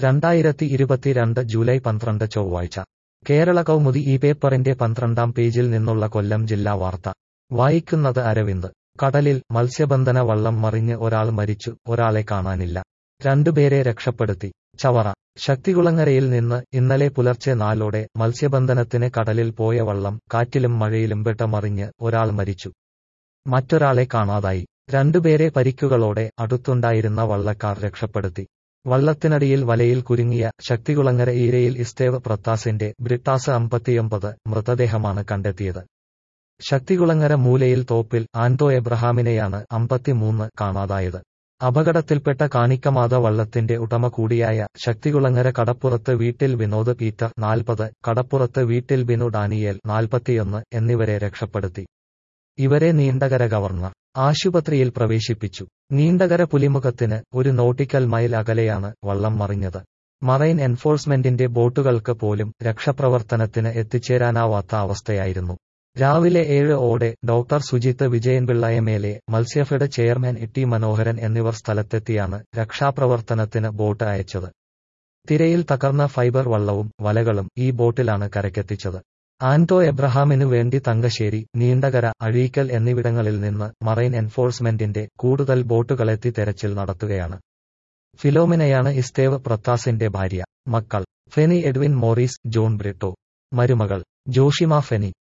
രണ്ടായിരത്തി ഇരുപത്തിരണ്ട് ജൂലൈ പന്ത്രണ്ട് ചൊവ്വാഴ്ച കേരള കൗമുദി ഈ പേപ്പറിന്റെ പന്ത്രണ്ടാം പേജിൽ നിന്നുള്ള കൊല്ലം ജില്ലാ വാർത്ത വായിക്കുന്നത് അരവിന്ദ് കടലിൽ മത്സ്യബന്ധന വള്ളം മറിഞ്ഞ് ഒരാൾ മരിച്ചു ഒരാളെ കാണാനില്ല രണ്ടുപേരെ രക്ഷപ്പെടുത്തി ചവറ ശക്തികുളങ്ങരയിൽ നിന്ന് ഇന്നലെ പുലർച്ചെ നാലോടെ മത്സ്യബന്ധനത്തിന് കടലിൽ പോയ വള്ളം കാറ്റിലും മഴയിലും വെട്ടമറിഞ്ഞ് ഒരാൾ മരിച്ചു മറ്റൊരാളെ കാണാതായി രണ്ടുപേരെ പരിക്കുകളോടെ അടുത്തുണ്ടായിരുന്ന വള്ളക്കാർ രക്ഷപ്പെടുത്തി വള്ളത്തിനടിയിൽ വലയിൽ കുരുങ്ങിയ ശക്തികുളങ്ങര ഈരയിൽ ഇസ്തേവ് പ്രത്താസിന്റെ ബ്രിട്ടാസ് അമ്പത്തിയൊമ്പത് മൃതദേഹമാണ് കണ്ടെത്തിയത് ശക്തികുളങ്ങര മൂലയിൽ തോപ്പിൽ ആന്റോ എബ്രഹാമിനെയാണ് അമ്പത്തിമൂന്ന് കാണാതായത് അപകടത്തിൽപ്പെട്ട കാണിക്കമാത വള്ളത്തിന്റെ ഉടമ കൂടിയായ ശക്തികുളങ്ങര കടപ്പുറത്ത് വീട്ടിൽ വിനോദ് പീറ്റർ നാൽപ്പത് കടപ്പുറത്ത് വീട്ടിൽ ബിനു ഡാനിയേൽ നാൽപ്പത്തിയൊന്ന് എന്നിവരെ രക്ഷപ്പെടുത്തി ഇവരെ നീണ്ടകര ഗവർണർ ആശുപത്രിയിൽ പ്രവേശിപ്പിച്ചു നീണ്ടകര പുലിമുഖത്തിന് ഒരു നോട്ടിക്കൽ മൈൽ അകലെയാണ് വള്ളം മറിഞ്ഞത് മറൈൻ എൻഫോഴ്സ്മെന്റിന്റെ ബോട്ടുകൾക്ക് പോലും രക്ഷാപ്രവർത്തനത്തിന് എത്തിച്ചേരാനാവാത്ത അവസ്ഥയായിരുന്നു രാവിലെ ഏഴ് ഓടെ doctor Sujith Vijayan Pillai M L A Matsyafed chairman E Manoharan എന്നിവർ സ്ഥലത്തെത്തിയാണ് രക്ഷാപ്രവർത്തനത്തിന് ബോട്ട് അയച്ചത് തിരയിൽ തകർന്ന ഫൈബർ വള്ളവും വലകളും ഈ ബോട്ടിലാണ് കരക്കെത്തിച്ചത് ആന്റോ എബ്രഹാമിനു വേണ്ടി തങ്കശ്ശേരി നീണ്ടകര അഴീക്കൽ എന്നിവിടങ്ങളിൽ നിന്ന് മറൈൻ എൻഫോഴ്സ്മെന്റിന്റെ കൂടുതൽ ബോട്ടുകളെത്തി തെരച്ചിൽ നടത്തുകയാണ് ഫിലോമിനയാണ് ഇസ്തേവ് പ്രത്താസിന്റെ ഭാര്യ മക്കൾ ഫെനി എഡ്വിൻ മോറിസ് ജോൺ ബ്രിട്ടോ മരുമകൾ ജോഷിമ ഫെനി